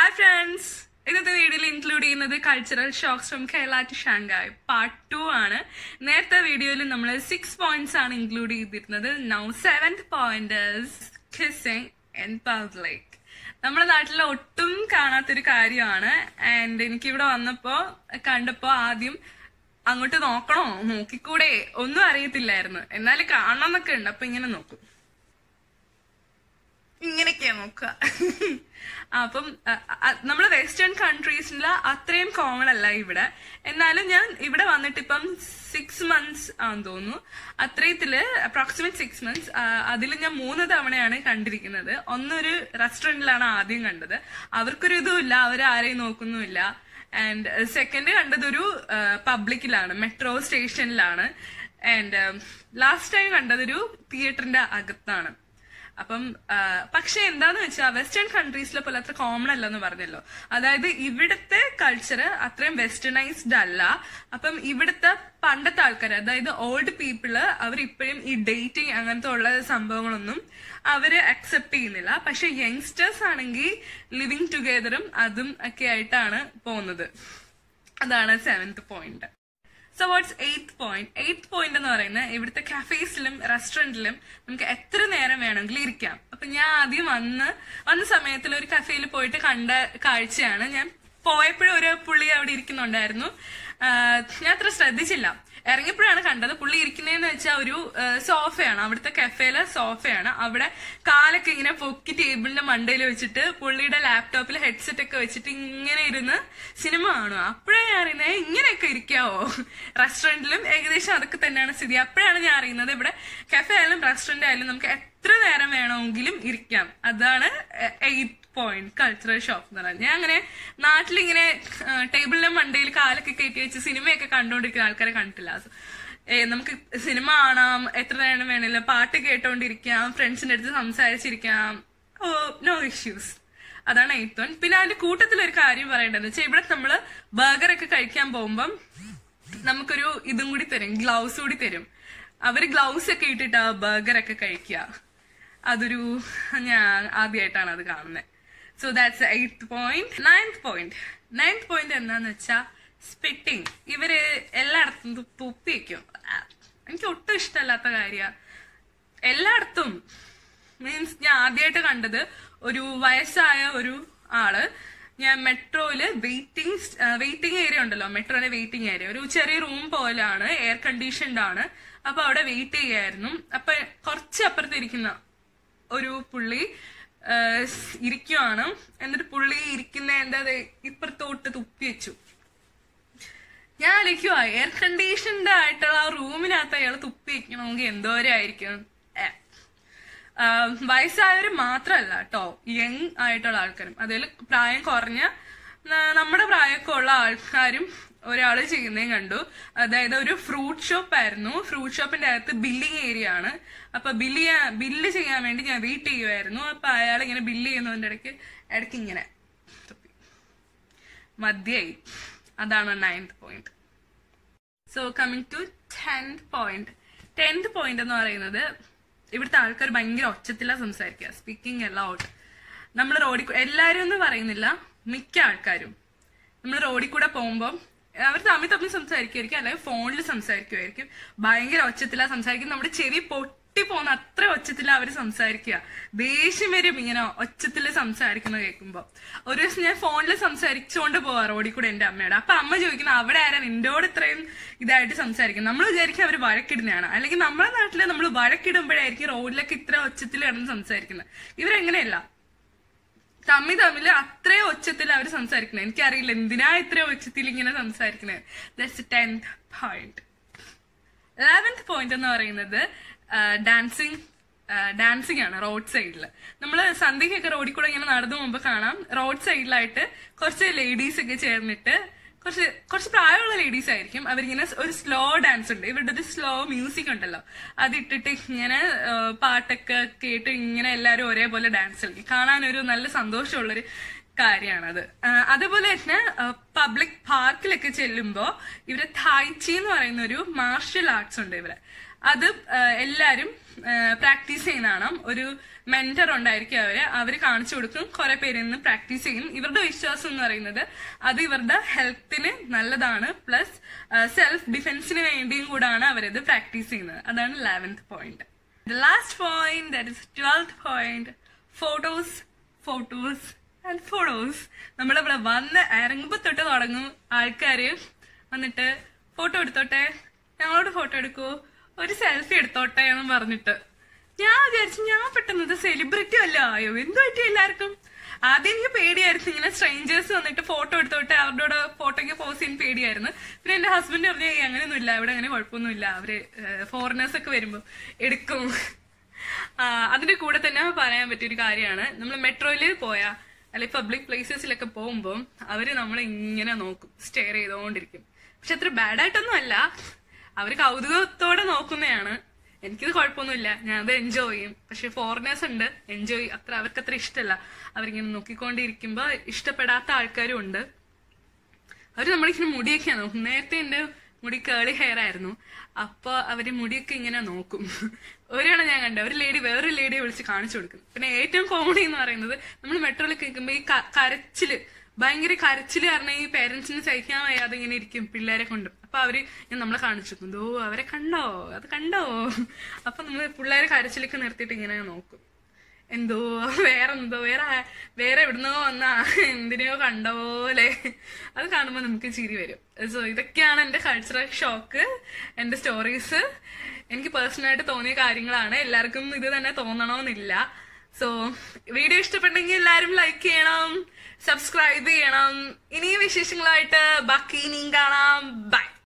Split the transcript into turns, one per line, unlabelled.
Hi friends ഇന്നത്തെ വീഡിയോയിൽ include ചെയ്യുന്നത് cultural shocks from Kerala to Shanghai part two ആണ് നേരത്തെ വീഡിയോയിൽ നമ്മൾ സിക്സ് പോയിന്റ്സ് ആണ് ഇൻക്ലൂഡ് ചെയ്തിരുന്നത് now seventh point kissing in public നമ്മുടെ നാട്ടിൽ ഒട്ടും കാണാത്തൊരു കാര്യമാണ് ആൻഡ് എനിക്കിവിടെ വന്നപ്പോ കണ്ടപ്പോ ആദ്യം അങ്ങോട്ട് നോക്കണോ നോക്കിക്കൂടെ ഒന്നും അറിയത്തില്ലായിരുന്നു എന്നാലും കാണണം എന്നൊക്കെ ഉണ്ട് അപ്പൊ ഇങ്ങനെ നോക്കും ഇങ്ങനെയൊക്കെയാ നോക്കുക അപ്പം നമ്മൾ വെസ്റ്റേൺ കൺട്രീസിൽ അത്രയും കോമൺ അല്ല ഇവിടെ എന്നാലും ഞാൻ ഇവിടെ വന്നിട്ട് ഇപ്പം സിക്സ് മന്ത്സ് ആണെന്ന് തോന്നുന്നു അത്രയത്തില് അപ്രോക്സിമേറ്റ് സിക്സ് മന്ത്സ് അതിൽ ഞാൻ മൂന്ന് തവണയാണ് കണ്ടിരിക്കുന്നത് ഒന്നൊരു റെസ്റ്റോറന്റിലാണ് ആദ്യം കണ്ടത് അവർക്കൊരു ഇതുമില്ല അവർ ആരെയും നോക്കുന്നുമില്ല ആൻഡ് സെക്കൻഡ് കണ്ടതൊരു പബ്ലിക്കിലാണ് മെട്രോ സ്റ്റേഷനിലാണ് ആൻഡ് ലാസ്റ്റ് ടൈം കണ്ടതൊരു തിയേറ്ററിന്റെ അകത്താണ് അപ്പം പക്ഷെ എന്താന്ന് വെച്ചാൽ വെസ്റ്റേൺ കൺട്രീസിലെ പോലെ അത്ര കോമൺ അല്ലെന്ന് പറഞ്ഞല്ലോ അതായത് ഇവിടുത്തെ കൾച്ചർ അത്രയും വെസ്റ്റേണൈസ്ഡ് അല്ല അപ്പം ഇവിടുത്തെ പണ്ടത്തെ ആൾക്കാർ അതായത് ഓൾഡ് പീപ്പിള് അവർ ഇപ്പോഴും ഈ ഡേറ്റിംഗ് അങ്ങനത്തെ ഉള്ള സംഭവങ്ങളൊന്നും അവര് അക്സെപ്റ്റ് ചെയ്യുന്നില്ല പക്ഷെ യങ്സ്റ്റേഴ്സ് ആണെങ്കിൽ ലിവിങ് ടുഗെദറും അതും ഒക്കെ ആയിട്ടാണ് പോകുന്നത് അതാണ് seventh point so what's eighth point eighth point എന്ന് പറയുന്നത് ഇവിടുത്തെ കഫേസിലും റെസ്റ്റോറന്റിലും നമുക്ക് എത്ര നേരം വേണമെങ്കിലും ഇരിക്കാം അപ്പൊ ഞാൻ ആദ്യം വന്ന് വന്ന സമയത്തിൽ ഒരു കഫേയിൽ പോയിട്ട് കണ്ട കാഴ്ചയാണ് ഞാൻ പോയപ്പോഴും ഒരു പുള്ളി അവിടെ ഇരിക്കുന്നുണ്ടായിരുന്നു ഞാൻ അത്ര ശ്രദ്ധിച്ചില്ല ഇറങ്ങിയപ്പോഴാണ് കണ്ടത് പുള്ളി ഇരിക്കുന്നതെന്ന് വെച്ചാൽ ഒരു സോഫയാണ് അവിടുത്തെ കഫേയിലെ സോഫയാണ് അവിടെ കാലൊക്കെ ഇങ്ങനെ പൊക്കി ടേബിളിന്റെ മണ്ടയിൽ വെച്ചിട്ട് പുള്ളിയുടെ ലാപ്ടോപ്പിൽ ഹെഡ്സെറ്റ് ഒക്കെ വെച്ചിട്ട് ഇങ്ങനെ ഇരുന്ന് സിനിമ കാണുക അപ്പോഴാണ് ഞാൻ അറിയുന്നത് ഇങ്ങനെയൊക്കെ ഇരിക്കാവോ റെസ്റ്റോറന്റിലും ഏകദേശം അതൊക്കെ തന്നെയാണ് സ്ഥിതി അപ്പോഴാണ് ഞാൻ അറിയുന്നത് ഇവിടെ കഫേ ആയാലും റെസ്റ്റോറന്റ് ആയാലും നമുക്ക് എത്ര നേരം വേണമെങ്കിലും ഇരിക്കാം അതാണ് എയ്റ്റ് പോയിന്റ് കൾച്ചറൽ ഷോപ്പ് എന്ന് പറയുന്നത് ഞാൻ അങ്ങനെ നാട്ടിലിങ്ങനെ ടേബിളിന്റെ മണ്ടയിൽ കാലൊക്കെ കയറ്റി വെച്ച് സിനിമയൊക്കെ കണ്ടുകൊണ്ടിരിക്കുന്ന ആൾക്കാരെ കണ്ടിട്ടില്ല നമുക്ക് സിനിമ കാണാം എത്ര നേരം വേണമില്ല പാട്ട് കേട്ടോണ്ടിരിക്കാം ഫ്രണ്ട്സിന്റെ അടുത്ത് സംസാരിച്ചിരിക്കാം ഓ നോ ഇഷ്യൂസ് അതാണ് എയ്ത്ത് വൺ പിന്നെ അതിന്റെ കൂട്ടത്തിൽ ഒരു കാര്യം പറയേണ്ടത് വെച്ചാൽ ഇവിടെ നമ്മള് ബർഗർ ഒക്കെ കഴിക്കാൻ പോകുമ്പം നമുക്കൊരു ഇതും കൂടി തരും ഗ്ലൗസ് കൂടി തരും അവര് ഗ്ലൗസ് ഒക്കെ ഇട്ടിട്ടാ ബർഗർ ഒക്കെ കഴിക്കുക അതൊരു ഞാൻ ആദ്യമായിട്ടാണ് അത് കാണുന്നത് so that's eighth point ninth point ninth point എന്താന്ന് വെച്ചാ സ്പിറ്റിംഗ് ഇവര് എല്ലായിടത്തും തുപ്പി വെക്കും എനിക്ക് ഒട്ടും ഇഷ്ടമല്ലാത്ത കാര്യ എല്ലായിടത്തും മീൻസ് ഞാൻ ആദ്യമായിട്ട് കണ്ടത് ഒരു വയസ്സായ ഒരു ആള് ഞാൻ മെട്രോയില് വെയിറ്റിംഗ് വെയിറ്റിംഗ് ഏരിയ ഉണ്ടല്ലോ മെട്രോയിലെ വെയിറ്റിംഗ് ഏരിയ ഒരു ചെറിയ റൂം പോലാണ് എയർ കണ്ടീഷൻഡ് ആണ് അപ്പൊ അവിടെ വെയിറ്റ് ചെയ്യായിരുന്നു അപ്പൊ കുറച്ച് അപ്പുറത്ത് ഇരിക്കുന്ന ഒരു പുള്ളി ഇരിക്കുവാണ് എന്നിട്ട് പുള്ളി ഇരിക്കുന്ന എന്താ ഇപ്പുറത്തോട്ട് തുപ്പി വെച്ചു ഞാൻ ആലോചിക്കുക എയർ കണ്ടീഷൻഡ് ആയിട്ടുള്ള ആ റൂമിനകത്ത് അയാൾ തുപ്പി വെക്കണമെങ്കിൽ എന്തോരായിരിക്കും വയസ്സായവർ മാത്രമല്ല കേട്ടോ യങ് ആയിട്ടുള്ള ആൾക്കാരും അതിൽ പ്രായം കുറഞ്ഞ നമ്മുടെ പ്രായമൊക്കെ ഉള്ള ആൾക്കാരും ഒരാൾ ചെയ്യുന്നതും കണ്ടു അതായത് ഒരു ഫ്രൂട്ട് ഷോപ്പ് ആയിരുന്നു ഫ്രൂട്ട് ഷോപ്പിന്റെ അകത്ത് ബില്ലിംഗ് ഏരിയ ആണ് അപ്പൊ ബില്ല് ചെയ്യാൻ ബില്ല് ചെയ്യാൻ വേണ്ടി ഞാൻ വെയിറ്റ് ചെയ്യുമായിരുന്നു അപ്പൊ അയാൾ ഇങ്ങനെ ബില്ല് ചെയ്യുന്നതിന്റെ ഇടയ്ക്ക് ഇടയ്ക്ക് ഇങ്ങനെ മധ്യായി അതാണ് ninth point so coming to tenth point tenth point എന്ന് പറയുന്നത് ഇവിടുത്തെ ആൾക്കാർ ഭയങ്കര ഒച്ചത്തില സംസാരിക്കുക സ്പീക്കിംഗ് എല്ലാം ഔട്ട് നമ്മൾ റോഡിൽ എല്ലാരും എന്ന് പറയുന്നില്ല മിക്ക ആൾക്കാരും നമ്മൾ റോഡിൽ കൂടെ പോകുമ്പോൾ അവർ തമ്മിൽ തമ്മിൽ സംസാരിക്കുമായിരിക്കും അല്ലെങ്കിൽ ഫോണിൽ സംസാരിക്കുമായിരിക്കും ഭയങ്കര ഒച്ചത്തിലാ സംസാരിക്കും നമ്മുടെ ചെവി പൊട്ടി പോകുന്ന അത്ര ഒച്ചത്തിലാ അവർ സംസാരിക്കുക ദേഷ്യം വരും ഇങ്ങനെ ഒച്ചത്തിൽ സംസാരിക്കുന്നത് കേൾക്കുമ്പോൾ ഒരു ദിവസം ഞാൻ ഫോണിൽ സംസാരിച്ചുകൊണ്ട് പോവാ റോഡിൽ കൂടെ എന്റെ അമ്മയോട് അപ്പൊ അമ്മ ചോദിക്കുന്നത് അവിടെ ആരാ നിന്റോട് ഇത്രയും ഇതായിട്ട് സംസാരിക്കും നമ്മൾ വിചാരിക്കും അവർ വഴക്കിടുന്നതാണ് അല്ലെങ്കിൽ നമ്മുടെ നാട്ടില് നമ്മൾ വഴക്കിടുമ്പോഴായിരിക്കും റോഡിലൊക്കെ ഇത്ര ഒച്ചത്തിൽ കിടന്ന് സംസാരിക്കുന്നത് ഇവരെങ്ങനെയല്ല തമ്മി തമ്മിൽ അത്രയും ഒച്ചത്തിൽ അവർ സംസാരിക്കുന്നത് എനിക്കറിയില്ല എന്തിനാ ഇത്രയും ഒച്ചത്തിൽ ഇങ്ങനെ സംസാരിക്കുന്നത് that's tenth point eleventh point എന്ന് പറയുന്നത് ഡാൻസിങ് ഡാൻസിങ് ആണ് റോഡ് സൈഡിൽ നമ്മൾ സന്ധ്യക്കൊക്കെ റോഡിൽ കൂടെ ഇങ്ങനെ നടന്നു പോകുമ്പോൾ കാണാം റോഡ് സൈഡിലായിട്ട് കുറച്ച് ലേഡീസ് ഒക്കെ ചേർന്നിട്ട് കുറച്ച് കുറച്ച് പ്രായമുള്ള ലേഡീസ് ആയിരിക്കും അവരിങ്ങനെ ഒരു സ്ലോ ഡാൻസ് ഉണ്ട് ഇവരുടെ ഒരു സ്ലോ മ്യൂസിക് ഉണ്ടല്ലോ അതിട്ടിട്ട് ഇങ്ങനെ പാട്ടൊക്കെ കേട്ട് ഇങ്ങനെ എല്ലാവരും ഒരേപോലെ ഡാൻസ് കളിക്കും കാണാൻ ഒരു നല്ല സന്തോഷമുള്ളൊരു കാര്യമാണത് അതുപോലെ തന്നെ പബ്ലിക് പാർക്കിലൊക്കെ ചെല്ലുമ്പോ ഇവരെ തായ്ച്ചി എന്ന് പറയുന്ന ഒരു മാർഷ്യൽ ആർട്സ് ഉണ്ട് ഇവരെ അത് ആ, എല്ലാരും പ്രാക്ടീസ് ചെയ്യുന്നതാണ് ഒരു മെന്റർ ഉണ്ടായിരിക്കും അവര് അവര് കാണിച്ചു കൊടുക്കും കുറെ പേര് നിന്ന് പ്രാക്ടീസ് ചെയ്യും ഇവരുടെ വിശ്വാസം എന്ന് പറയുന്നത് അത് ഇവരുടെ ഹെൽത്തിന് നല്ലതാണ് പ്ലസ് സെൽഫ് ഡിഫെൻസിന് വേണ്ടിയും കൂടാണ് അവരത് പ്രാക്ടീസ് ചെയ്യുന്നത് അതാണ് eleventh point The last point, that is 12th point, photos, photos and photos. നമ്മളിവിടെ വന്ന് ഇറങ്ങുമ്പോ തൊട്ട് തുടങ്ങും ആൾക്കാര് വന്നിട്ട് ഫോട്ടോ എടുത്തോട്ടെ ഞങ്ങളോട് ഫോട്ടോ എടുക്കൂ ഒരു സെൽഫി എടുത്തോട്ടെ എന്ന് പറഞ്ഞിട്ട് ഞാൻ വിചാരിച്ചു ഞാൻ പെട്ടെന്ന് ഇത് സെലിബ്രിറ്റി വല്ല ആയോ എന്ത് പറ്റി എല്ലാവർക്കും ആദ്യം എനിക്ക് പേടിയായിരുന്നു ഇങ്ങനെ സ്ട്രേഞ്ചേഴ്സ് വന്നിട്ട് ഫോട്ടോ എടുത്തോട്ടെ അവരുടെ ഫോട്ടോയ്ക്ക് പോസ് ചെയ്യാൻ പേടിയായിരുന്നു പിന്നെ എന്റെ ഹസ്ബൻഡ് പറഞ്ഞു "ഏയ് അങ്ങനെയൊന്നുമില്ല ഇവിടെ അങ്ങനെ കുഴപ്പമൊന്നുമില്ല അവര് ഫോറിനേഴ്സ് ഒക്കെ വരുമ്പോ എടുക്കും ആ, അതിന്റെ കൂടെ തന്നെ പറയാൻ പറ്റിയ ഒരു കാര്യമാണ് നമ്മൾ മെട്രോയിൽ പോയാ അല്ലെങ്കിൽ പബ്ലിക് പ്ലേസസിലൊക്കെ പോകുമ്പോൾ അവര് നമ്മളെ ഇങ്ങനെ നോക്കും സ്റ്റെയർ ചെയ്തുകൊണ്ടിരിക്കും പക്ഷെ അത്ര ബാഡായിട്ടൊന്നും അല്ല അവര് കൗതുകത്തോടെ നോക്കുന്നതാണ് എനിക്കിത് കുഴപ്പമൊന്നുമില്ല ഞാൻ അത് എൻജോയ് ചെയ്യും പക്ഷെ ഫോറിനേഴ്സ് ഉണ്ട് എൻജോയ് അത്ര അവർക്ക് അത്ര ഇഷ്ടമല്ല അവരിങ്ങനെ നോക്കിക്കൊണ്ടിരിക്കുമ്പോ ഇഷ്ടപ്പെടാത്ത ആൾക്കാരും ഉണ്ട് അവര് നമ്മളിങ്ങനെ മുടിയൊക്കെ നോക്കും നേരത്തെ എന്റെ മുടി കേളി ഹെയർ ആയിരുന്നു അപ്പൊ അവര് മുടിയൊക്കെ ഇങ്ങനെ നോക്കും ഒരാണ് ഞാൻ കണ്ടത് ഒരു ലേഡി വേറൊരു ലേഡിയെ വിളിച്ച് കാണിച്ചു കൊടുക്കും പിന്നെ ഏറ്റവും കോമഡി എന്ന് പറയുന്നത് നമ്മൾ മെട്രോയിലൊക്കെ നിൽക്കുമ്പോ ഈ ക- കരച്ചില് ഭയങ്കര കരച്ചില് കാരണം ഈ പേരൻസിന് സഹിക്കാൻ വയ്യാതെ ഇങ്ങനെ ഇരിക്കും പിള്ളേരെ കൊണ്ട് അപ്പൊ അവര് ഞാൻ നമ്മളെ കാണിച്ചു കൊടുക്കും ഓ അവരെ കണ്ടോ അത് കണ്ടോ അപ്പൊ നമ്മള് പിള്ളേരെ കരച്ചിലൊക്കെ നിർത്തിയിട്ട് ഇങ്ങനെ നോക്കും എന്തോ വേറെന്തോ വേറെ ആ- വേറെ എവിടുന്നോ വന്ന എന്തിനെയോ കണ്ട പോലെ അത് കാണുമ്പോൾ നമുക്ക് ചിരി വരും സോ ഇതൊക്കെയാണ് എന്റെ കൾച്ചറൽ ഷോക്ക് എന്റെ സ്റ്റോറീസ് എനിക്ക് പേഴ്സണലായിട്ട് തോന്നിയ കാര്യങ്ങളാണ് എല്ലാവർക്കും ഇത് തന്നെ തോന്നണമെന്നില്ല സോ വീഡിയോ ഇഷ്ടപ്പെട്ടെങ്കിൽ എല്ലാവരും ലൈക്ക് ചെയ്യണം സബ്സ്ക്രൈബ് ചെയ്യണം ഇനിയും വിശേഷങ്ങളായിട്ട് ബാക്കി ഇനിയും കാണാം ബൈ